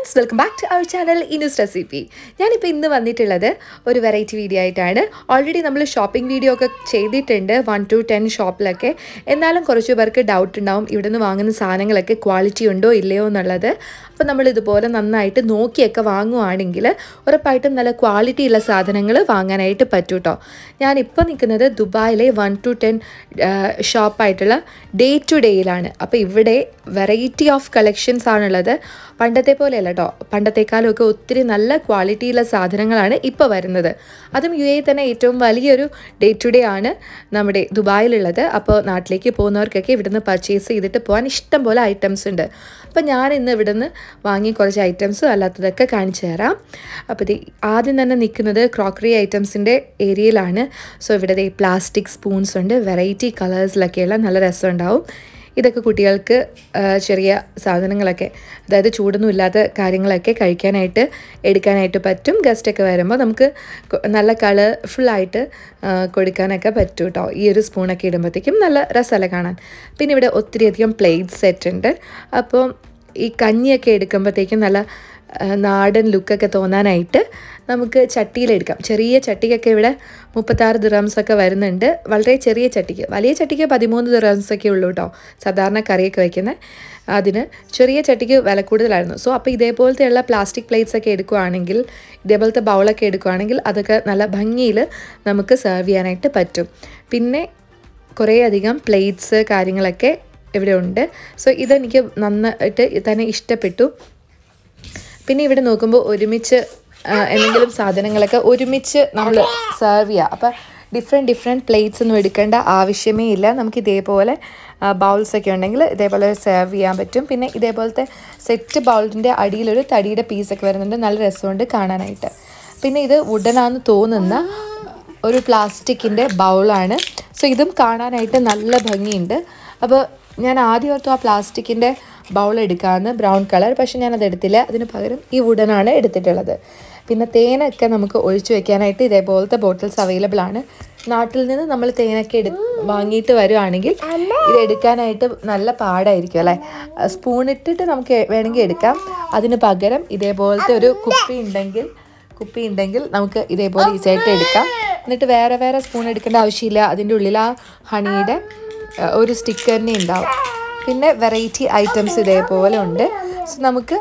friends welcome back to our channel Inu's recipe ഞാനിപ്പോൾ ഇന്ന് വന്നിട്ടുള്ളത് ഒരു വെറൈറ്റി വീഡിയോ ആയിട്ടാണ് ഓൾറെഡി നമ്മൾ ഷോപ്പിംഗ് വീഡിയോ ഒക്കെ ചെയ്തിട്ടുണ്ട് വൺ ടു ടെൻ ഷോപ്പിലൊക്കെ എന്നാലും കുറച്ച് പേർക്ക് ഡൗട്ട് ഉണ്ടാവും ഇവിടെ നിന്ന് വാങ്ങുന്ന സാധനങ്ങളൊക്കെ ക്വാളിറ്റി ഉണ്ടോ ഇല്ലയോ എന്നുള്ളത് അപ്പോൾ നമ്മൾ ഇതുപോലെ നന്നായിട്ട് നോക്കിയൊക്കെ വാങ്ങുവാണെങ്കിൽ ഉറപ്പായിട്ടും നല്ല ക്വാളിറ്റി ഉള്ള സാധനങ്ങൾ വാങ്ങാനായിട്ട് പറ്റും കേട്ടോ ഞാനിപ്പോൾ നിൽക്കുന്നത് ദുബായിലെ വൺ ടു ടെൻ ഷോപ്പായിട്ടുള്ള ഡേ ടു ഡേയിലാണ് അപ്പോൾ ഇവിടെ വെറൈറ്റി ഓഫ് കളക്ഷൻസ് ആണുള്ളത് പണ്ടത്തെ പോലെയല്ല കേട്ടോ പണ്ടത്തെക്കാളും ഒക്കെ ഒത്തിരി നല്ല ക്വാളിറ്റിയുള്ള സാധനങ്ങളാണ് ഇപ്പോൾ വരുന്നത് അതും യു എ തന്നെ ഏറ്റവും വലിയൊരു ഡേ ടു ഡേ ആണ് നമ്മുടെ ദുബായിലുള്ളത് അപ്പോൾ നാട്ടിലേക്ക് പോകുന്നവർക്കൊക്കെ ഇവിടുന്ന് പർച്ചേസ് ചെയ്തിട്ട് പോകാൻ ഇഷ്ടം പോലെ ഐറ്റംസ് ഉണ്ട് അപ്പോൾ ഞാൻ ഇന്ന് ഇവിടുന്ന് വാങ്ങി കുറച്ച് ഐറ്റംസ് അല്ലാത്തതൊക്കെ കാണിച്ചു തരാം അപ്പോൾ ഇത് ആദ്യം തന്നെ നിൽക്കുന്നത് ക്രോക്കറി ഐറ്റംസിൻ്റെ ഏരിയയിലാണ് സോ ഇവിടെ ഈ പ്ലാസ്റ്റിക് സ്പൂൺസ് ഉണ്ട് വെറൈറ്റി കളേഴ്സിലൊക്കെയുള്ള നല്ല രസമുണ്ടാവും ഇതൊക്കെ കുട്ടികൾക്ക് ആ, ചെറിയ സാധനങ്ങളൊക്കെ അതായത് ചൂടൊന്നും ഇല്ലാത്ത കാര്യങ്ങളൊക്കെ കഴിക്കാനായിട്ട് എടുക്കാനായിട്ട് പറ്റും ഗസ്റ്റൊക്കെ വരുമ്പോൾ നമുക്ക് കൊ- നല്ല കളർഫുള്ളായിട്ട് കൊടുക്കാനൊക്കെ പറ്റും കേട്ടോ ഈ ഒരു സ്പൂണൊക്കെ ഇടുമ്പോഴത്തേക്കും നല്ല രസമല്ല കാണാൻ പിന്നെ ഇവിടെ ഒത്തിരിയധികം പ്ലേറ്റ് സെറ്റ് ഉണ്ട് അപ്പോൾ ഈ കഞ്ഞിയൊക്കെ എടുക്കുമ്പോഴത്തേക്കും നല്ല ആ, നാടൻ ലുക്കൊക്കെ തോന്നാനായിട്ട് നമുക്ക് ചട്ടിയിലെടുക്കാം ചെറിയ ചട്ടിക്കൊക്കെ ഇവിടെ മുപ്പത്താറ് ദിറംസ് ഒക്കെ വരുന്നുണ്ട് വളരെ ചെറിയ ചട്ടിക്ക് വലിയ ചട്ടിക്ക് പതിമൂന്ന് ദിറംസ് ഒക്കെ ഉള്ളൂ കേട്ടോ സാധാരണ കറിയൊക്കെ വയ്ക്കുന്നത് അതിന് ചെറിയ ചട്ടിക്ക് വില കൂടുതലായിരുന്നു സോ അപ്പോൾ ഇതേപോലത്തെയുള്ള പ്ലാസ്റ്റിക് പ്ലേറ്റ്സ് ഒക്കെ എടുക്കുകയാണെങ്കിൽ ഇതേപോലത്തെ ബൗളൊക്കെ എടുക്കുകയാണെങ്കിൽ അതൊക്കെ നല്ല ഭംഗിയിൽ നമുക്ക് സെർവ് ചെയ്യാനായിട്ട് പറ്റും പിന്നെ കുറേ അധികം പ്ലേറ്റ്സ് കാര്യങ്ങളൊക്കെ ഇവിടെ ഉണ്ട് സോ ഇതെനിക്ക് നന്നായിട്ട് തന്നെ ഇഷ്ടപ്പെട്ടു പിന്നെ ഇവിടെ നോക്കുമ്പോൾ ഒരുമിച്ച് ആ, എന്തെങ്കിലും സാധനങ്ങളൊക്കെ ഒരുമിച്ച് നമ്മൾ സെർവ് ചെയ്യുക അപ്പം ഡിഫറെൻറ്റ് ഡിഫറെൻറ്റ് പ്ലേറ്റ്സ് ഒന്നും എടുക്കേണ്ട ആവശ്യമേ ഇല്ല നമുക്ക് ഇതേപോലെ ബൗൾസ് ഒക്കെ ഉണ്ടെങ്കിൽ ഇതേപോലെ സെർവ് ചെയ്യാൻ പറ്റും പിന്നെ ഇതേപോലത്തെ സെറ്റ് ബൗളിൻ്റെ അടിയിലൊരു തടിയുടെ പീസൊക്കെ വരുന്നുണ്ട് നല്ല രസമുണ്ട് കാണാനായിട്ട് പിന്നെ ഇത് വുഡനാന്ന് തോന്നുന്ന ഒരു പ്ലാസ്റ്റിക്കിൻ്റെ ബൗളാണ് സോ ഇതും കാണാനായിട്ട് നല്ല ഭംഗിയുണ്ട് അപ്പോൾ ഞാൻ ആദ്യം ഓർത്തു ആ പ്ലാസ്റ്റിക്കിൻ്റെ ബൗൾ എടുക്കാമെന്ന് ബ്രൗൺ കളർ പക്ഷെ ഞാനത് എടുത്തില്ല അതിന് പകരം ഈ വുഡനാണ് എടുത്തിട്ടുള്ളത് പിന്നെ തേനൊക്കെ നമുക്ക് ഒഴിച്ചു വെക്കാനായിട്ട് ഇതേപോലത്തെ ബോട്ടിൽസ് അവൈലബിൾ ആണ് നാട്ടിൽ നിന്ന് നമ്മൾ തേനൊക്കെ എടു വാങ്ങിയിട്ട് വരുവാണെങ്കിൽ ഇത് എടുക്കാനായിട്ട് നല്ല പാടായിരിക്കും അല്ലേ സ്പൂൺ ഇട്ടിട്ട് നമുക്ക് വേണമെങ്കിൽ എടുക്കാം അതിന് പകരം ഇതേപോലത്തെ ഒരു കുപ്പി ഉണ്ടെങ്കിൽ കുപ്പി ഉണ്ടെങ്കിൽ നമുക്ക് ഇതേപോലെ ഈസി ആയിട്ട് എടുക്കാം എന്നിട്ട് വേറെ വേറെ സ്പൂൺ എടുക്കേണ്ട ആവശ്യമില്ല അതിൻ്റെ ഉള്ളിൽ ആ ഹണിയുടെ അഹ്, ഒരു സ്റ്റിക്കർ തന്നെ ഉണ്ടാവും പിന്നെ വെറൈറ്റി ഐറ്റംസ് ഇതേപോലെ ഉണ്ട് സോ നമുക്ക്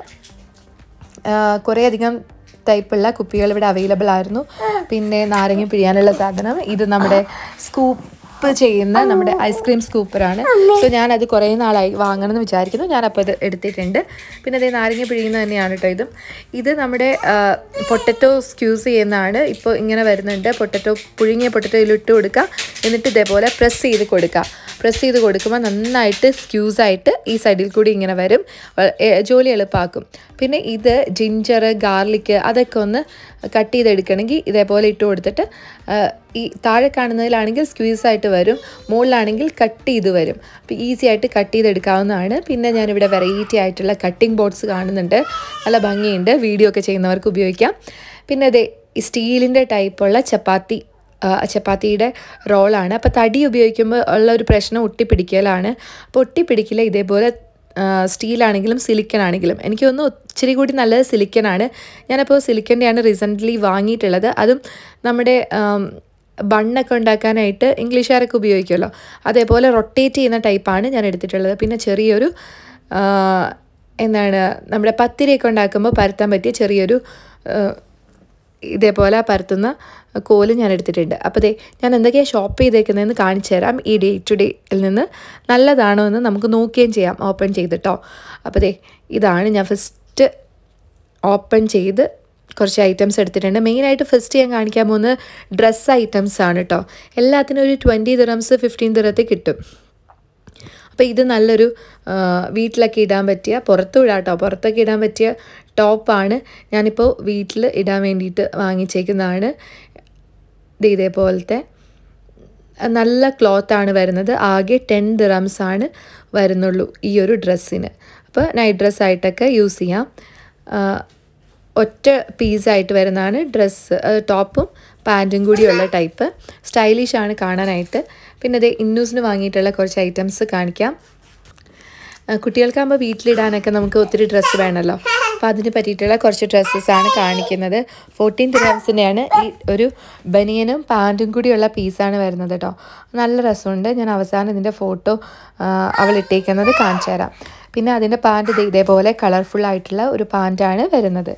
ആഹ്, കുറേ അധികം ടൈപ്പുള്ള കുപ്പികൾ ഇവിടെ അവൈലബിൾ ആയിരുന്നു പിന്നെ നാരങ്ങ പിഴിയാനുള്ള സാധനം ഇത് നമ്മുടെ സ്കൂപ്പ് ചെയ്യുന്ന നമ്മുടെ ഐസ്ക്രീം സ്കൂപ്പറാണ് സോ ഞാനത് കുറേ നാളായി വാങ്ങണം എന്ന് വിചാരിക്കുന്നു ഞാനപ്പോൾ ഇത് എടുത്തിട്ടുണ്ട് പിന്നെ അതേ നാരങ്ങ പിഴിയുന്നത് തന്നെയാണ് കേട്ടോ ഇതും ഇത് നമ്മുടെ പൊട്ടറ്റോ സ്ക്യൂസ് ചെയ്യുന്നതാണ് ഇപ്പോൾ ഇങ്ങനെ വരുന്നുണ്ട് പൊട്ടറ്റോ പുഴുങ്ങിയ പൊട്ടറ്റോ ഇതിലിട്ട് കൊടുക്കുക എന്നിട്ട് ഇതേപോലെ പ്രസ് ചെയ്ത് കൊടുക്കുക പ്രസ് ചെയ്ത് കൊടുക്കുമ്പോൾ നന്നായിട്ട് സ്ക്യൂസായിട്ട് ഈ സൈഡിൽ കൂടി ഇങ്ങനെ വരും വ- എ- ജോലി എളുപ്പമാക്കും പിന്നെ ഇത് ജിഞ്ചർ ഗാർലിക്ക് അതൊക്കെ ഒന്ന് കട്ട് ചെയ്തെടുക്കണമെങ്കിൽ ഇതേപോലെ ഇട്ട് കൊടുത്തിട്ട് ആ, ഈ താഴെ കാണുന്നതിലാണെങ്കിൽ സ്ക്വീസായിട്ട് വരും മുകളിലാണെങ്കിൽ കട്ട് ചെയ്ത് വരും അപ്പോൾ ഈസി ആയിട്ട് കട്ട് ചെയ്തെടുക്കാവുന്നതാണ് പിന്നെ ഞാനിവിടെ വെറൈറ്റി ആയിട്ടുള്ള കട്ടിംഗ് ബോർഡ്സ് കാണുന്നുണ്ട് നല്ല ഭംഗിയുണ്ട് വീഡിയോ ഒക്കെ ചെയ്യുന്നവർക്ക് ഉപയോഗിക്കാം പിന്നെ അതെ സ്റ്റീലിൻ്റെ ടൈപ്പുള്ള ചപ്പാത്തി ആ, ചപ്പാത്തിയുടെ റോളാണ് അപ്പോൾ തടി ഉപയോഗിക്കുമ്പോൾ ഉള്ള ഒരു പ്രശ്നം ഒട്ടിപ്പിടിക്കലാണ് അപ്പോൾ ഒട്ടിപ്പിടിക്കില്ല ഇതേപോലെ സ്റ്റീലാണെങ്കിലും സിലിക്കൺ ആണെങ്കിലും എനിക്ക് തോന്നുന്നു ഇച്ചിരി കൂടി നല്ലത് സിലിക്കനാണ് ഞാനപ്പോൾ സിലിക്കൻ്റെയാണ് റീസെൻ്റ്ലി വാങ്ങിയിട്ടുള്ളത് അതും നമ്മുടെ ആം, ബണ്ണൊക്കെ ഉണ്ടാക്കാനായിട്ട് ഇംഗ്ലീഷുകാരൊക്കെ ഉപയോഗിക്കുമല്ലോ അതേപോലെ റൊട്ടേറ്റ് ചെയ്യുന്ന ടൈപ്പാണ് ഞാൻ എടുത്തിട്ടുള്ളത് പിന്നെ ചെറിയൊരു ആ, എന്താണ് നമ്മുടെ പത്തിരിയൊക്കെ ഉണ്ടാക്കുമ്പോൾ പരത്താൻ പറ്റിയ ചെറിയൊരു ആ, ഇതേപോലെ പരത്തുന്ന കോല് ഞാൻ എടുത്തിട്ടുണ്ട് അപ്പോൾ ദേ ഞാൻ എന്തൊക്കെയാണ് ഷോപ്പ് ചെയ്തേക്കുന്നതെന്ന് കാണിച്ചു തരാം ഈ ഡേ ടു ഡേയിൽ നിന്ന് നല്ലതാണോ എന്ന് നമുക്ക് നോക്കുകയും ചെയ്യാം ഓപ്പൺ ചെയ്തിട്ടോ അപ്പോൾ ദേ ഇതാണ് ഞാൻ ഫസ്റ്റ് ഓപ്പൺ ചെയ്ത് കുറച്ച് ഐറ്റംസ് എടുത്തിട്ടുണ്ട് മെയിനായിട്ട് ഫസ്റ്റ് ഞാൻ കാണിക്കാൻ പോകുന്നത് ഡ്രസ്സ് ഐറ്റംസ് ആണ് കേട്ടോ എല്ലാത്തിനും ഒരു ട്വൻറ്റി ദിറംസ് ഫിഫ്റ്റീൻ ദിറത്തിൽ കിട്ടും അപ്പോൾ ഇത് നല്ലൊരു ആ, വീട്ടിലൊക്കെ ഇടാൻ പറ്റിയ പുറത്തും ഇടാം കേട്ടോ പുറത്തൊക്കെ ഇടാൻ പറ്റിയ ടോപ്പാണ് ഞാനിപ്പോൾ വീട്ടിൽ ഇടാൻ വേണ്ടിയിട്ട് വാങ്ങിച്ചേക്കുന്നതാണ് ഇത് ഇതേപോലത്തെ നല്ല ക്ലോത്താണ് വരുന്നത് ആകെ ടെൻ ദിറംസ് ആണ് വരുന്നുള്ളൂ ഈ ഒരു ഡ്രസ്സിന് അപ്പോൾ നൈറ്റ് ഡ്രസ്സായിട്ടൊക്കെ യൂസ് ചെയ്യാം ആ, ഒറ്റ പീസായിട്ട് വരുന്നതാണ് ഡ്രസ്സ് ടോപ്പും പാൻറ്റും കൂടിയുള്ള ടൈപ്പ് സ്റ്റൈലിഷ് ആണ് കാണാനായിട്ട് പിന്നെ ഇത് ഇന്നൂസിന് വാങ്ങിയിട്ടുള്ള കുറച്ച് ഐറ്റംസ് കാണിക്കാം ആ, കുട്ടികൾക്കാകുമ്പോൾ വീട്ടിലിടാനൊക്കെ നമുക്ക് ഒത്തിരി ഡ്രസ്സ് വേണമല്ലോ അപ്പോൾ അതിന് പറ്റിയിട്ടുള്ള കുറച്ച് ഡ്രസ്സസാണ് കാണിക്കുന്നത് ഫോർട്ടീൻ ദിറംസിൻ്റെയാണ് ഈ ഒരു ബനിയനും പാൻറ്റും കൂടിയുള്ള പീസാണ് വരുന്നത് കേട്ടോ നല്ല രസമുണ്ട് ഞാൻ അവസാനം ഇതിൻ്റെ ഫോട്ടോ അവൾ ഇട്ടേക്കുന്നത് കാണിച്ചു തരാം പിന്നെ അതിൻ്റെ പാൻറ്റ് ഇതേപോലെ കളർഫുൾ ആയിട്ടുള്ള ഒരു പാൻറ്റാണ് വരുന്നത്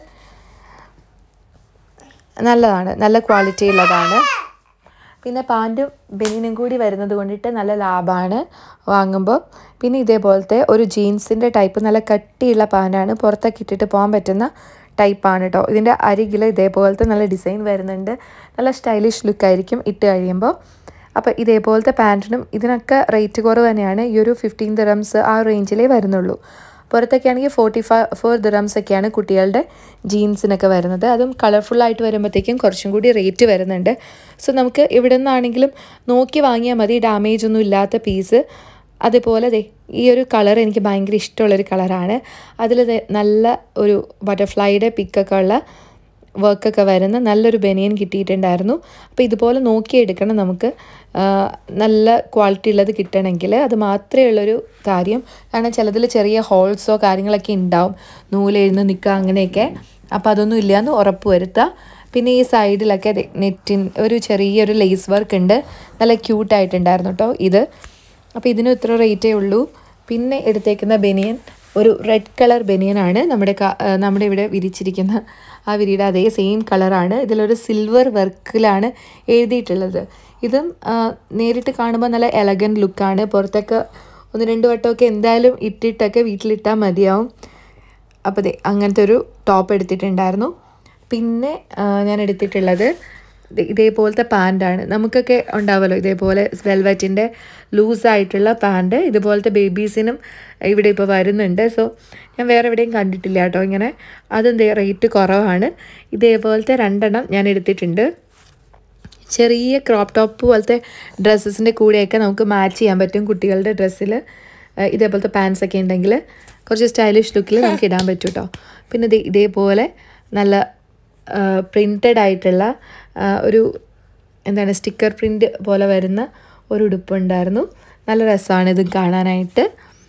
നല്ലതാണ് നല്ല ക്വാളിറ്റി ഉള്ളതാണ് പിന്നെ പാൻറ്റും ബനിയനും കൂടി വരുന്നത് കൊണ്ടിട്ട് നല്ല ലാഭമാണ് വാങ്ങുമ്പോൾ പിന്നെ ഇതേപോലത്തെ ഒരു ജീൻസിൻ്റെ ടൈപ്പ് നല്ല കട്ടിയുള്ള പാൻറ്റാണ് പുറത്തൊക്കെ ഇട്ടിട്ട് പോകാൻ പറ്റുന്ന ടൈപ്പാണ് കേട്ടോ ഇതിൻ്റെ അരികിൽ ഇതേപോലത്തെ നല്ല ഡിസൈൻ വരുന്നുണ്ട് നല്ല സ്റ്റൈലിഷ് ലുക്കായിരിക്കും ഇട്ട് കഴിയുമ്പോൾ അപ്പോൾ ഇതേപോലത്തെ പാൻറ്റിനും ഇതിനൊക്കെ റേറ്റ് കുറവ് തന്നെയാണ് ഈ ഒരു ഫിഫ്റ്റീൻ ദിറംസ് ആ റേഞ്ചിലേ വരുന്നുള്ളൂ പുറത്തൊക്കെ ആണെങ്കിൽ ഫോർട്ടി ഫൈവ് ഫോർ ദിറംസ് ഒക്കെയാണ് കുട്ടികളുടെ ജീൻസിനൊക്കെ വരുന്നത് അതും കളർഫുൾ ആയിട്ട് വരുമ്പോഴത്തേക്കും കുറച്ചും കൂടി റേറ്റ് വരുന്നുണ്ട് സോ നമുക്ക് ഇവിടെ നിന്നാണെങ്കിലും നോക്കി വാങ്ങിയാൽ മതി ഡാമേജ് ഒന്നും ഇല്ലാത്ത പീസ് അതുപോലെ ദേ ഈ ഒരു കളർ എനിക്ക് ഭയങ്കര ഇഷ്ടമുള്ളൊരു കളറാണ് അതിൽ നല്ല ഒരു ബട്ടർഫ്ലൈയുടെ പിക്കൊക്കെ ഉള്ള വർക്കൊക്കെ വരുന്ന നല്ലൊരു ബനിയൻ കിട്ടിയിട്ടുണ്ടായിരുന്നു അപ്പോൾ ഇതുപോലെ നോക്കിയെടുക്കണം നമുക്ക് ആ, നല്ല ക്വാളിറ്റി ഉള്ളത് കിട്ടണമെങ്കിൽ അത് മാത്രമേ ഉള്ളൊരു കാര്യം കാരണം ചിലതിൽ ചെറിയ ഹോൾസോ കാര്യങ്ങളൊക്കെ ഉണ്ടാവും നൂലെഴുന്ന് നിൽക്കുക അങ്ങനെയൊക്കെ അപ്പോൾ അതൊന്നും ഇല്ലയെന്ന് ഉറപ്പ് വരുത്തുക പിന്നെ ഈ സൈഡിലൊക്കെ ദേ നെറ്റിൻ ഒരു ചെറിയൊരു ലേസ് വർക്ക് ഉണ്ട് നല്ല ക്യൂട്ടായിട്ടുണ്ടായിരുന്നു കേട്ടോ ഇത് അപ്പോൾ ഇതിനും ഇത്ര റേറ്റേ ഉള്ളൂ പിന്നെ എടുത്തേക്കുന്ന ബനിയൻ ഒരു റെഡ് കളർ ബനിയനാണ് നമ്മുടെ ക- ആ, നമ്മുടെ ഇവിടെ വിരിച്ചിരിക്കുന്ന ആ വിരിയുടെ അതേ സെയിം കളറാണ് ഇതിലൊരു സിൽവർ വർക്കിലാണ് എഴുതിയിട്ടുള്ളത് ഇതും ആ, നേരിട്ട് കാണുമ്പോൾ നല്ല എലഗൻറ്റ് ലുക്കാണ് പുറത്തൊക്കെ ഒന്ന് രണ്ട് വട്ടമൊക്കെ എന്തായാലും ഇട്ടിട്ടൊക്കെ വീട്ടിലിട്ടാൽ മതിയാവും അപ്പോൾ ദേ അങ്ങനത്തെ ഒരു ടോപ്പ് എടുത്തിട്ടുണ്ടായിരുന്നു പിന്നെ ആ, ഞാൻ എടുത്തിട്ടുള്ളത് ദേ ഇതേപോലത്തെ പാൻറ്റാണ് നമുക്കൊക്കെ ഉണ്ടാവുമല്ലോ ഇതേപോലെ വെൽവെറ്റിൻ്റെ ലൂസായിട്ടുള്ള പാൻറ്റ് ഇതുപോലത്തെ ബേബീസിനും ഇവിടെ ഇപ്പോൾ വരുന്നുണ്ട് സോ ഞാൻ വേറെ എവിടെയും കണ്ടിട്ടില്ല കേട്ടോ ഇങ്ങനെ അതും ദേ റേറ്റ് കുറവാണ് ഇതേപോലത്തെ രണ്ടെണ്ണം ഞാൻ എടുത്തിട്ടുണ്ട് ചെറിയ ക്രോപ്പ് ടോപ്പ് പോലത്തെ ഡ്രസ്സസിൻ്റെ കൂടെയൊക്കെ നമുക്ക് മാച്ച് ചെയ്യാൻ പറ്റും കുട്ടികളുടെ ഡ്രസ്സിൽ ഇതേപോലത്തെ പാൻസ് ഒക്കെ ഉണ്ടെങ്കിൽ കുറച്ച് സ്റ്റൈലിഷ് ലുക്കിൽ നമുക്ക് ഇടാൻ പറ്റും കേട്ടോ പിന്നെ ദേ ഇതേപോലെ നല്ല പ്രിൻറ്റഡ് ആയിട്ടുള്ള ആ, ഒരു എന്താണ് സ്റ്റിക്കർ പ്രിൻ്റ് പോലെ വരുന്ന ഒരു ഉടുപ്പുണ്ടായിരുന്നു നല്ല രസമാണ് ഇത് കാണാനായിട്ട്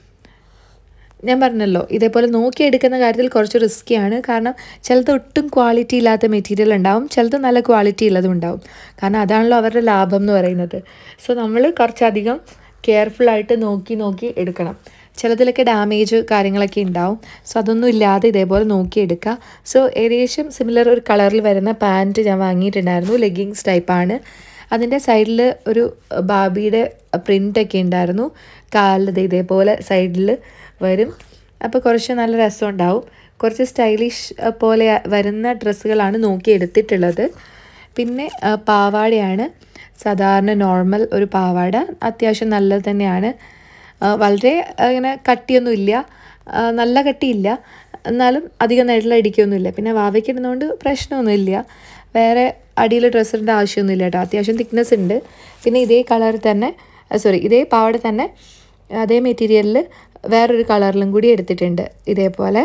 ഞാൻ പറഞ്ഞല്ലോ ഇതേപോലെ നോക്കിയെടുക്കുന്ന കാര്യത്തിൽ കുറച്ച് റിസ്ക്കിയാണ് കാരണം ചിലത് ഒട്ടും ക്വാളിറ്റി ഇല്ലാത്ത മെറ്റീരിയൽ ഉണ്ടാവും ചിലത് നല്ല ക്വാളിറ്റി ഉള്ളതും ഉണ്ടാവും കാരണം അതാണല്ലോ അവരുടെ ലാഭം എന്ന് പറയുന്നത് സോ നമ്മൾ കുറച്ചധികം കെയർഫുള്ളായിട്ട് നോക്കി നോക്കി എടുക്കണം ചിലതിലൊക്കെ ഡാമേജ് കാര്യങ്ങളൊക്കെ ഉണ്ടാവും സോ അതൊന്നും ഇല്ലാതെ ഇതേപോലെ നോക്കിയെടുക്കുക സോ ഏകദേശം സിമിലർ ഒരു കളറിൽ വരുന്ന പാൻറ്റ് ഞാൻ വാങ്ങിയിട്ടുണ്ടായിരുന്നു ലെഗിങ്സ് ടൈപ്പാണ് അതിൻ്റെ സൈഡിൽ ഒരു ബാബിയുടെ പ്രിൻ്റൊക്കെ ഉണ്ടായിരുന്നു കാലിൽ ദേ ഇതേപോലെ സൈഡിൽ വരും അപ്പോൾ കുറച്ച് നല്ല രസം ഉണ്ടാവും കുറച്ച് സ്റ്റൈലിഷ് പോലെ വരുന്ന ഡ്രസ്സുകളാണ് നോക്കി എടുത്തിട്ടുള്ളത് പിന്നെ ആ, പാവാടയാണ് സാധാരണ നോർമൽ ഒരു പാവാട അത്യാവശ്യം നല്ലത് തന്നെയാണ് ആ, വളരെ ആ, ഇങ്ങനെ കട്ടിയൊന്നും ഇല്ല ആ, നല്ല കട്ടിയില്ല എന്നാലും അധികം നെഴൽ അടിക്കൊന്നുമില്ല പിന്നെ വാവയ്ക്ക് ഇടുന്നതുകൊണ്ട് പ്രശ്നമൊന്നുമില്ല വേറെ അടിയിൽ ഡ്രസ്സ് ഇടേണ്ട ആവശ്യമൊന്നുമില്ല കേട്ടോ അത്യാവശ്യം തിക്നെസ് ഉണ്ട് പിന്നെ ഇതേ കളറിൽ തന്നെ സോറി ഇതേ പാവാട തന്നെ അതേ മെറ്റീരിയലിൽ വേറൊരു കളറിലും കൂടി എടുത്തിട്ടുണ്ട് ഇതേപോലെ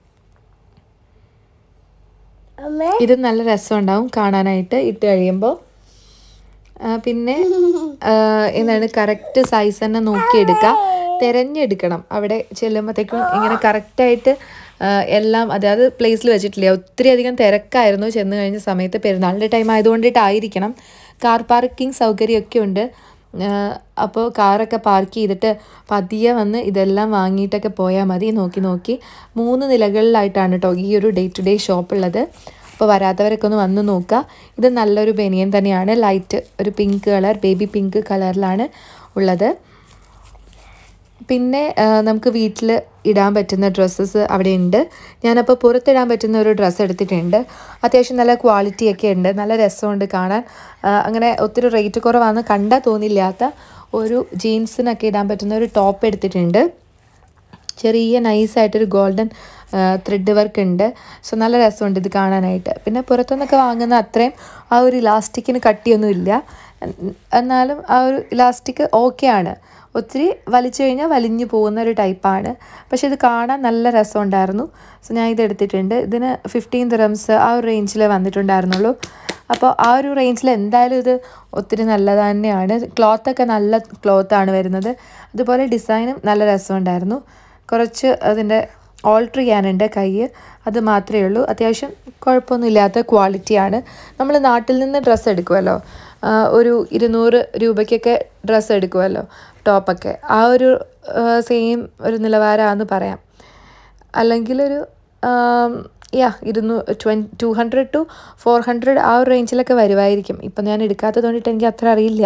ഇത് നല്ല രസമുണ്ടാവും കാണാനായിട്ട് ഇട്ട് കഴിയുമ്പോൾ ആ, പിന്നെ ആ, എന്താണ് കറക്റ്റ് സൈസ് തന്നെ നോക്കിയെടുക്കുക തിരഞ്ഞെടുക്കണം അവിടെ ചെല്ലുമ്പോഴത്തേക്കും ഇങ്ങനെ കറക്റ്റായിട്ട് എല്ലാം അതായത് പ്ലേസിൽ വെച്ചിട്ടില്ല ഒത്തിരി അധികം തിരക്കായിരുന്നു ചെന്ന് കഴിഞ്ഞ സമയത്ത് പെരുന്നാളിൻ്റെ ടൈം ആയതുകൊണ്ടിട്ടായിരിക്കണം കാർ പാർക്കിംഗ് സൗകര്യമൊക്കെ ഉണ്ട് അപ്പോൾ കാറൊക്കെ പാർക്ക് ചെയ്തിട്ട് പതിയെ വന്ന് ഇതെല്ലാം വാങ്ങിയിട്ടൊക്കെ പോയാൽ മതി നോക്കി നോക്കി മൂന്ന് നിലകളിലായിട്ടാണ് കേട്ടോ ഈ ഒരു ഡേ ടു ഡേ ഷോപ്പ് ഉള്ളത് അപ്പോൾ വരാത്തവരൊക്കെ ഒന്ന് വന്ന് നോക്കുക ഇത് നല്ലൊരു ബനിയൻ തന്നെയാണ് ലൈറ്റ് ഒരു പിങ്ക് കളർ ബേബി പിങ്ക് കളറിലാണ് ഉള്ളത് പിന്നെ ആ, നമുക്ക് വീട്ടിൽ ഇടാൻ പറ്റുന്ന ഡ്രസ്സസ് അവിടെ ഉണ്ട് ഞാനപ്പോൾ പുറത്തിടാൻ പറ്റുന്ന ഒരു ഡ്രസ്സ് എടുത്തിട്ടുണ്ട് അത്യാവശ്യം നല്ല ക്വാളിറ്റി ഒക്കെ ഉണ്ട് നല്ല രസമുണ്ട് കാണാൻ ആ, അങ്ങനെ ഒത്തിരി റേറ്റ് കുറവാണെന്ന് കണ്ടാൽ തോന്നില്ലാത്ത ഒരു ജീൻസിനൊക്കെ ഇടാൻ പറ്റുന്ന ഒരു ടോപ്പ് എടുത്തിട്ടുണ്ട് ചെറിയ നൈസായിട്ടൊരു ഗോൾഡൻ ത്രെഡ് വർക്ക് ഉണ്ട് സോ നല്ല രസമുണ്ട് ഇത് കാണാനായിട്ട് പിന്നെ പുറത്തുനിന്നൊക്കെ വാങ്ങുന്ന അത്രയും ആ ഒരു ഇലാസ്റ്റിക്കിന് കട്ടിയൊന്നും ഇല്ല എൻ- എന്നാലും ആ ഒരു ഇലാസ്റ്റിക് ഓക്കെയാണ് ഒത്തിരി വലിച്ചു കഴിഞ്ഞാൽ വലിഞ്ഞു പോകുന്ന ഒരു ടൈപ്പാണ് പക്ഷേ ഇത് കാണാൻ നല്ല രസമുണ്ടായിരുന്നു സോ ഞാൻ ഇത് എടുത്തിട്ടുണ്ട് ഇതിന് ഫിഫ്റ്റീൻ ദിറംസ് ആ ഒരു റേഞ്ചിൽ വന്നിട്ടുണ്ടായിരുന്നുള്ളൂ അപ്പോൾ ആ ഒരു റേഞ്ചിൽ എന്തായാലും ഇത് ഒത്തിരി നല്ലത് തന്നെയാണ് ക്ലോത്തൊക്കെ നല്ല ക്ലോത്താണ് വരുന്നത് അതുപോലെ ഡിസൈനും നല്ല രസമുണ്ടായിരുന്നു കുറച്ച് അതിൻ്റെ ഓൾട്ടർ ചെയ്യാനുണ്ട് കൈ അത് മാത്രമേ ഉള്ളൂ അത്യാവശ്യം കുഴപ്പമൊന്നുമില്ലാത്ത ക്വാളിറ്റിയാണ് നമ്മൾ നാട്ടിൽ നിന്ന് ഡ്രസ്സ് എടുക്കുമല്ലോ ആ, ഒരു ഇരുന്നൂറ് രൂപയ്ക്കൊക്കെ ഡ്രസ്സ് എടുക്കുമല്ലോ ടോപ്പൊക്കെ ആ ഒരു സെയിം ഒരു നിലവാരമാണെന്ന് പറയാം അല്ലെങ്കിൽ ഒരു യാ ഇരുന്നൂ ട്വൻ two hundred to four hundred ആ ഒരു റേഞ്ചിലൊക്കെ വരുമായിരിക്കും ഇപ്പം ഞാൻ എടുക്കാത്തത് കൊണ്ടിട്ട് എനിക്ക് അത്ര അറിയില്ല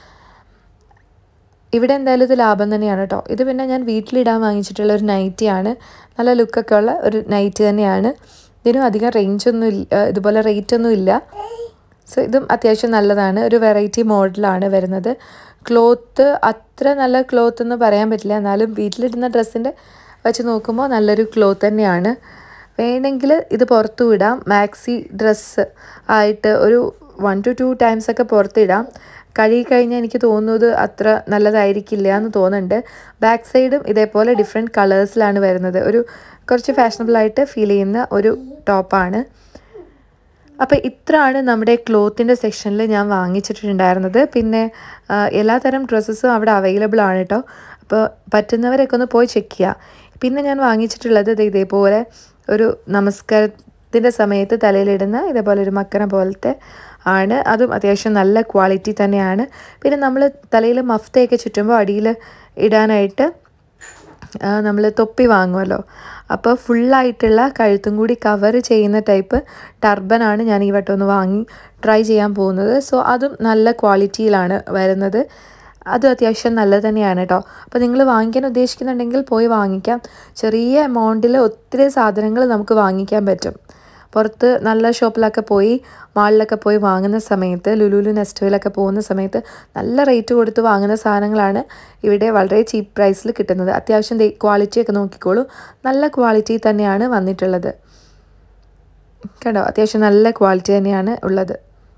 ഇവിടെ എന്തായാലും ഇത് ലാഭം തന്നെയാണ് കേട്ടോ ഇത് പിന്നെ ഞാൻ വീട്ടിലിടാൻ വാങ്ങിച്ചിട്ടുള്ള ഒരു നൈറ്റിയാണ് നല്ല ലുക്കൊക്കെ ഉള്ള ഒരു നൈറ്റി തന്നെയാണ് ഇതിനും അധികം റേഞ്ച് ഒന്നും ഇല്ല ഇതുപോലെ റേറ്റ് ഒന്നും ഇല്ല സോ ഇതും അത്യാവശ്യം നല്ലതാണ് ഒരു വെറൈറ്റി മോഡലാണ് വരുന്നത് ക്ലോത്ത് അത്ര നല്ല ക്ലോത്ത് എന്ന് പറയാൻ പറ്റില്ല എന്നാലും വീട്ടിലിടുന്ന ഡ്രസ്സിൻ്റെ വെച്ച് നോക്കുമ്പോൾ നല്ലൊരു ക്ലോത്ത് തന്നെയാണ് വേണമെങ്കിൽ ഇത് പുറത്തു ഇടാം മാക്സി ഡ്രസ്സ് ആയിട്ട് ഒരു വൺ ടു ടു ടൈംസ് ഒക്കെ പുറത്തിടാം കഴുകി കഴിഞ്ഞാൽ എനിക്ക് തോന്നുന്നത് അത്ര നല്ലതായിരിക്കില്ല എന്ന് തോന്നുന്നുണ്ട് ബാക്ക് സൈഡും ഇതേപോലെ ഡിഫറെൻറ്റ് കളേഴ്സിലാണ് വരുന്നത് ഒരു കുറച്ച് ഫാഷനബിൾ ആയിട്ട് ഫീൽ ചെയ്യുന്ന ഒരു ടോപ്പാണ് അപ്പോൾ ഇത്രയാണ് നമ്മുടെ ക്ലോത്തിൻ്റെ സെക്ഷനിൽ ഞാൻ വാങ്ങിച്ചിട്ടുണ്ടായിരുന്നത് പിന്നെ ആ, എല്ലാതരം ഡ്രസ്സസും അവിടെ അവൈലബിൾ ആണ് കേട്ടോ അപ്പോൾ പറ്റുന്നവരൊക്കെ ഒന്ന് പോയി ചെക്ക് ചെയ്യുക പിന്നെ ഞാൻ വാങ്ങിച്ചിട്ടുള്ളത് ദേ ഇതേപോലെ ഒരു നമസ്കാരത്തിൻ്റെ സമയത്ത് തലയിലിടുന്ന ഇതേപോലെ ഒരു മക്കന പോലത്തെ ആണ് അതും അത്യാവശ്യം നല്ല ക്വാളിറ്റി തന്നെയാണ് പിന്നെ നമ്മൾ തലയിൽ മഫ്തയൊക്കെ ചുറ്റുമ്പോൾ അടിയിൽ ഇടാനായിട്ട് നമ്മൾ തൊപ്പി വാങ്ങുമല്ലോ അപ്പോൾ ഫുള്ളായിട്ടുള്ള കഴുത്തും കൂടി കവർ ചെയ്യുന്ന ടൈപ്പ് ടർബനാണ് ഞാൻ ഈ വട്ടം ഒന്ന് വാങ്ങി ട്രൈ ചെയ്യാൻ പോകുന്നത് സോ അതും നല്ല ക്വാളിറ്റിയിലാണ് വരുന്നത് അതും അത്യാവശ്യം നല്ലത് തന്നെയാണ് കേട്ടോ അപ്പോൾ നിങ്ങൾ വാങ്ങിക്കാൻ ഉദ്ദേശിക്കുന്നുണ്ടെങ്കിൽ പോയി വാങ്ങിക്കാം ചെറിയ എമൗണ്ടിൽ ഒത്തിരി സാധനങ്ങൾ നമുക്ക് വാങ്ങിക്കാൻ പറ്റും പുറത്ത് നല്ല ഷോപ്പിലൊക്കെ പോയി മാളിലൊക്കെ പോയി വാങ്ങുന്ന സമയത്ത് ലുലുലു നെസ്റ്റോയിലൊക്കെ പോകുന്ന സമയത്ത് നല്ല റേറ്റ് കൊടുത്ത് വാങ്ങുന്ന സാധനങ്ങളാണ് ഇവിടെ വളരെ ചീപ്പ് പ്രൈസിൽ കിട്ടുന്നത് അത്യാവശ്യം ക്വാളിറ്റി ഒക്കെ നോക്കിക്കോളൂ നല്ല ക്വാളിറ്റി തന്നെയാണ് വന്നിട്ടുള്ളത് കണ്ടോ അത്യാവശ്യം നല്ല ക്വാളിറ്റി തന്നെയാണ് ഉള്ളത്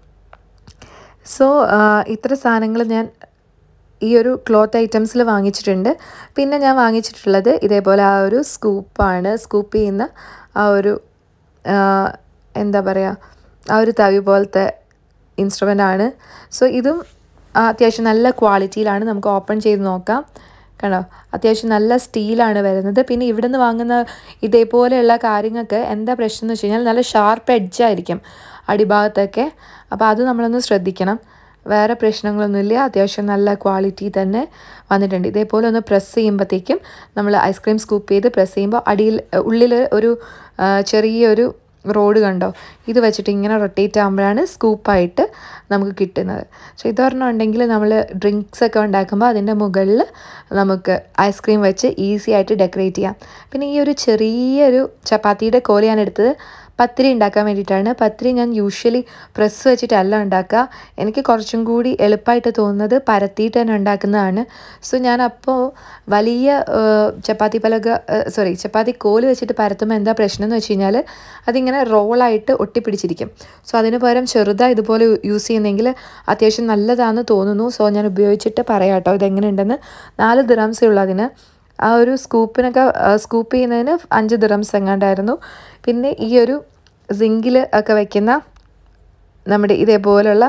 സോ ഇത്ര സാധനങ്ങൾ ഞാൻ ഈ ഒരു ക്ലോത്ത് ഐറ്റംസിൽ വാങ്ങിച്ചിട്ടുണ്ട് പിന്നെ ഞാൻ വാങ്ങിച്ചിട്ടുള്ളത് ഇതേപോലെ ആ ഒരു സ്കൂപ്പാണ് സ്കൂപ്പ് ചെയ്യുന്ന ആ ഒരു ആ, എന്താ പറയുക ആ ഒരു തവി പോലത്തെ ഇൻസ്ട്രുമെൻ്റ് ആണ് സോ ഇതും ആ, അത്യാവശ്യം നല്ല ക്വാളിറ്റിയിലാണ് നമുക്ക് ഓപ്പൺ ചെയ്ത് നോക്കാം കണ്ടോ അത്യാവശ്യം നല്ല സ്റ്റീലാണ് വരുന്നത് പിന്നെ ഇവിടെ നിന്ന് വാങ്ങുന്ന ഇതേപോലെയുള്ള കാര്യങ്ങൾക്ക് എന്താ പ്രശ്നം എന്ന് വെച്ച് കഴിഞ്ഞാൽ നല്ല ഷാർപ്പ് എഡ്ജായിരിക്കും അടിഭാഗത്തൊക്കെ അപ്പോൾ അത് നമ്മളൊന്ന് ശ്രദ്ധിക്കണം വേറെ പ്രശ്നങ്ങളൊന്നുമില്ല അത്യാവശ്യം നല്ല ക്വാളിറ്റി തന്നെ വന്നിട്ടുണ്ട് ഇതേപോലെ ഒന്ന് പ്രസ് ചെയ്യുമ്പോഴത്തേക്കും നമ്മൾ ഐസ്ക്രീം സ്കൂപ്പ് ചെയ്ത് പ്രസ് ചെയ്യുമ്പോൾ അടിയിൽ ഉള്ളിൽ ഒരു ആ, ചെറിയൊരു റോഡ് കണ്ടോ ഇത് വെച്ചിട്ട് ഇങ്ങനെ റൊട്ടേറ്റ് ആകുമ്പോഴാണ് സ്കൂപ്പായിട്ട് നമുക്ക് കിട്ടുന്നത് സോ ഇതൊരെണ്ണം ഉണ്ടെങ്കിൽ നമ്മൾ ഡ്രിങ്ക്സ് ഒക്കെ ഉണ്ടാക്കുമ്പോൾ അതിൻ്റെ മുകളിൽ നമുക്ക് ഐസ്ക്രീം വെച്ച് ഈസി ആയിട്ട് ഡെക്കറേറ്റ് ചെയ്യാം പിന്നെ ഈ ഒരു ചെറിയൊരു ചപ്പാത്തിയുടെ കോല് ഞാൻ എടുത്തത് പത്തിരി ഉണ്ടാക്കാൻ വേണ്ടിയിട്ടാണ് പത്തിരി ഞാൻ യൂഷ്വലി പ്രസ് വെച്ചിട്ടല്ല ഉണ്ടാക്കുക എനിക്ക് കുറച്ചും കൂടി എളുപ്പമായിട്ട് തോന്നുന്നത് പരത്തിയിട്ട് തന്നെ ഉണ്ടാക്കുന്നതാണ് സോ ഞാൻ അപ്പോൾ വലിയ ആ, ചപ്പാത്തി പലക സോറി ചപ്പാത്തി കോല് വെച്ചിട്ട് പരത്തുമ്പോൾ എന്താ പ്രശ്നം എന്ന് വെച്ച് കഴിഞ്ഞാൽ അതിങ്ങനെ റോളായിട്ട് ഒട്ടിപ്പിടിച്ചിരിക്കും സോ അതിന് പകരം ചെറുതായി ഇതുപോലെ യൂസ് ചെയ്യുന്നെങ്കിൽ അത്യാവശ്യം നല്ലതാണെന്ന് തോന്നുന്നു സോ ഞാൻ ഉപയോഗിച്ചിട്ട് പറയാം കേട്ടോ ഇതെങ്ങനെയുണ്ടെന്ന് നാല് ദിറംസേ ഉള്ളൂ അതിന് ആ ഒരു സ്കൂപ്പിനൊക്കെ സ്കൂപ്പ് ചെയ്യുന്നതിന് അഞ്ച് ദിറംസ് എങ്ങാണ്ടായിരുന്നു പിന്നെ ഈ ഒരു സിങ്കിൽ ഒക്കെ വയ്ക്കുന്ന നമ്മുടെ ഇതേപോലുള്ള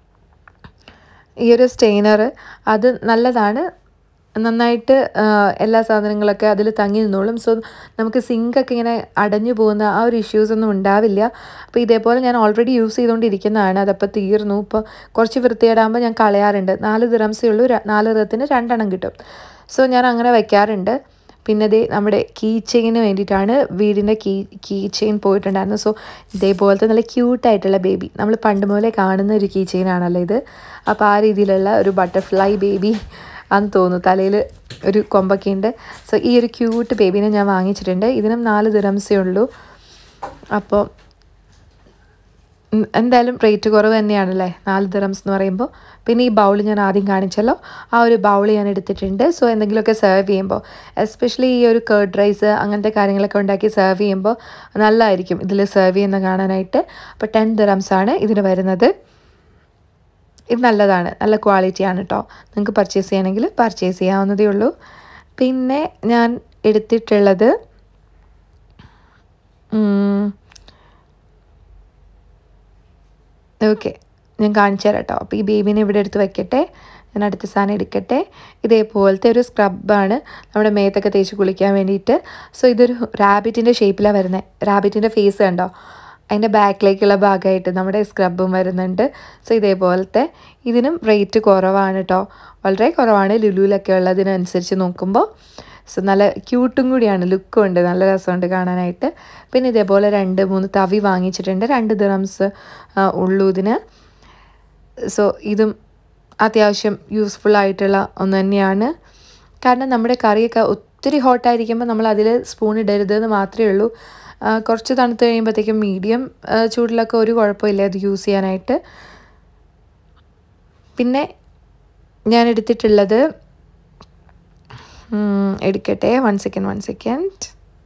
ഈ ഒരു സ്റ്റെയിനർ അത് നല്ലതാണ് നന്നായിട്ട് ആ, എല്ലാ സാധനങ്ങളൊക്കെ അതിൽ തങ്ങി നിന്നോളും സോ നമുക്ക് സിങ്കൊക്കെ ഇങ്ങനെ അടഞ്ഞു പോകുന്ന ആ ഒരു ഇഷ്യൂസ് ഒന്നും ഉണ്ടാവില്ല അപ്പോൾ ഇതേപോലെ ഞാൻ ഓൾറെഡി യൂസ് ചെയ്തുകൊണ്ടിരിക്കുന്നതാണ് അതപ്പോൾ തീർന്നു ഇപ്പോൾ കുറച്ച് വൃത്തികേടാകുമ്പോൾ ഞാൻ കളയാറുണ്ട് നാല് ദിറംസേ ഉള്ളൂ ര- നാല് ദിറത്തിന് രണ്ടെണ്ണം കിട്ടും സോ ഞാൻ അങ്ങനെ വയ്ക്കാറുണ്ട് പിന്നെ ദേ നമ്മുടെ കീ ചെയിന് വേണ്ടിയിട്ടാണ് വീടിൻ്റെ കീ കീ ചെയിൻ പോയിട്ടുണ്ടായിരുന്നത് സോ ഇതേപോലത്തെ നല്ല ക്യൂട്ടായിട്ടുള്ള ബേബി നമ്മൾ പണ്ട് മുതലേ കാണുന്ന ഒരു കീ ചെയിനാണല്ലോ ഇത് അപ്പോൾ ആ രീതിയിലുള്ള ഒരു ബട്ടർഫ്ലൈ ബേബി ആണെന്ന് തോന്നുന്നു തലയിൽ ഒരു കൊമ്പൊക്കെ ഉണ്ട് സോ ഈ ഒരു ക്യൂട്ട് ബേബീനെ ഞാൻ വാങ്ങിച്ചിട്ടുണ്ട് ഇതിനും നാല് ദിറംസേ ഉള്ളൂ അപ്പോൾ ഉം, എന്തായാലും റേറ്റ് കുറവ് തന്നെയാണല്ലേ നാല് ദിറംസ് എന്ന് പറയുമ്പോൾ പിന്നെ ഈ ബൗൾ ഞാൻ ആദ്യം കാണിച്ചല്ലോ ആ ഒരു ബൗൾ ഞാൻ എടുത്തിട്ടുണ്ട് സോ എന്തെങ്കിലുമൊക്കെ സെർവ് ചെയ്യുമ്പോൾ എസ്പെഷ്യലി ഈ ഒരു കേർഡ് റൈസ് അങ്ങനത്തെ കാര്യങ്ങളൊക്കെ ഉണ്ടാക്കി സെർവ് ചെയ്യുമ്പോൾ നല്ലതായിരിക്കും ഇതിൽ സെർവ് ചെയ്യുന്ന കാണാനായിട്ട് അപ്പോൾ ടെൻ ദിറംസ് ആണ് ഇതിന് വരുന്നത് ഇത് നല്ലതാണ് നല്ല ക്വാളിറ്റിയാണ് കേട്ടോ നിങ്ങൾക്ക് പർച്ചേസ് ചെയ്യണമെങ്കിൽ പർച്ചേസ് ചെയ്യാവുന്നതേ ഉള്ളൂ പിന്നെ ഞാൻ എടുത്തിട്ടുള്ളത് ഓക്കെ ഞാൻ കാണിച്ചു തരാം കേട്ടോ അപ്പോൾ ഈ ബേബീനെ ഇവിടെ എടുത്ത് വെക്കട്ടെ ഞാൻ അടുത്ത സാധനം എടുക്കട്ടെ ഇതേപോലത്തെ ഒരു സ്ക്രബാണ് നമ്മുടെ മേത്തൊക്കെ തേച്ച് കുളിക്കാൻ വേണ്ടിയിട്ട് സോ ഇതൊരു റാബിറ്റിൻ്റെ ഷേപ്പിലാണ് വരുന്നത് റാബിറ്റിൻ്റെ ഫേസ് കണ്ടോ അതിൻ്റെ ബാക്കിലേക്കുള്ള ഭാഗമായിട്ട് നമ്മുടെ സ്ക്രബും വരുന്നുണ്ട് സോ ഇതേപോലത്തെ ഇതിനും റേറ്റ് കുറവാണ് കേട്ടോ വളരെ കുറവാണ് ലുലുവിലൊക്കെ ഉള്ളതിനനുസരിച്ച് നോക്കുമ്പോൾ സോ നല്ല ക്യൂട്ടും കൂടിയാണ് ലുക്കും ഉണ്ട് നല്ല രസമുണ്ട് കാണാനായിട്ട് പിന്നെ ഇതേപോലെ രണ്ട് മൂന്ന് തവി വാങ്ങിച്ചിട്ടുണ്ട് രണ്ട് ദിറംസ് ഉള്ളൂ ഇതിന് സോ ഇതും അത്യാവശ്യം യൂസ്ഫുൾ ആയിട്ടുള്ള ഒന്ന് തന്നെയാണ് കാരണം നമ്മുടെ കറിയൊക്കെ ഒത്തിരി ഹോട്ടായിരിക്കുമ്പോൾ നമ്മൾ അതിൽ സ്പൂൺ ഇടരുത് എന്ന് മാത്രമേ ഉള്ളൂ ആ, കുറച്ച് തണുത്ത് കഴിയുമ്പോഴത്തേക്കും മീഡിയം ചൂടിലൊക്കെ ഒരു കുഴപ്പമില്ല ഇത് യൂസ് ചെയ്യാനായിട്ട് പിന്നെ ഞാൻ എടുത്തിട്ടുള്ളത് ഉം, എടുക്കട്ടെ one second one second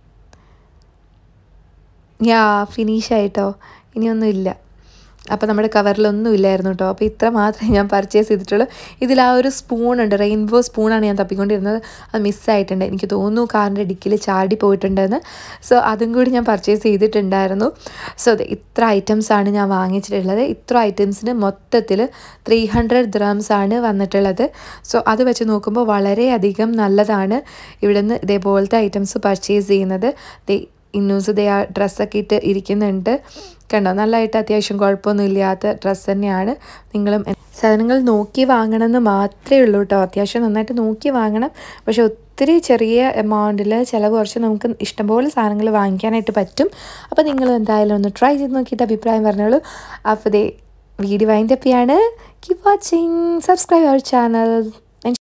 yeah finish ആയിട്ടോ ഇനിയൊന്നും ഇല്ല അപ്പോൾ നമ്മുടെ കവറിലൊന്നും ഇല്ലായിരുന്നു കേട്ടോ അപ്പോൾ ഇത്ര മാത്രമേ ഞാൻ പർച്ചേസ് ചെയ്തിട്ടുള്ളൂ ഇതിൽ ആ ഒരു സ്പൂൺ ഉണ്ട് റെയിൻബോ സ്പൂണാണ് ഞാൻ തപ്പിക്കൊണ്ടിരുന്നത് അത് മിസ്സായിട്ടുണ്ട് എനിക്ക് തോന്നുന്നു കാറിൻ്റെ ഡിക്കിൽ ചാടി പോയിട്ടുണ്ടെന്ന് സോ അതും കൂടി ഞാൻ പർച്ചേസ് ചെയ്തിട്ടുണ്ടായിരുന്നു സോ അതെ ഇത്ര items ആണ് ഞാൻ വാങ്ങിച്ചിട്ടുള്ളത് ഇത്ര ഐറ്റംസിന് മൊത്തത്തിൽ ത്രീ ഹൺഡ്രഡ് ദ്രാംസ് ആണ് വന്നിട്ടുള്ളത് സോ അത് വെച്ച് നോക്കുമ്പോൾ വളരെയധികം നല്ലതാണ് ഇവിടുന്ന് ഇതേപോലത്തെ ഐറ്റംസ് പർച്ചേസ് ചെയ്യുന്നത് ദേ ഇന്നൂസ് ദേ ആ ഡ്രസ്സൊക്കെ ഇട്ട് ഇരിക്കുന്നുണ്ട് കണ്ടോ നല്ലതായിട്ട് അത്യാവശ്യം കുഴപ്പമൊന്നും ഇല്ലാത്ത ഡ്രസ്സ് തന്നെയാണ് നിങ്ങളും സാധനങ്ങൾ നോക്കി വാങ്ങണമെന്ന് മാത്രമേ ഉള്ളൂ കേട്ടോ അത്യാവശ്യം നന്നായിട്ട് നോക്കി വാങ്ങണം പക്ഷെ ഒത്തിരി ചെറിയ എമൗണ്ടിൽ ചിലവ് കുറച്ച് നമുക്ക് ഇഷ്ടംപോലെ സാധനങ്ങൾ വാങ്ങിക്കാനായിട്ട് പറ്റും അപ്പോൾ നിങ്ങൾ എന്തായാലും ഒന്ന് ട്രൈ ചെയ്ത് നോക്കിയിട്ട് അഭിപ്രായം പറഞ്ഞോളൂ അപ്പോൾ ദേ വീഡിയോ വൈൻഡപ്പ് ചെയ്യാണ് keep watching subscribe our channel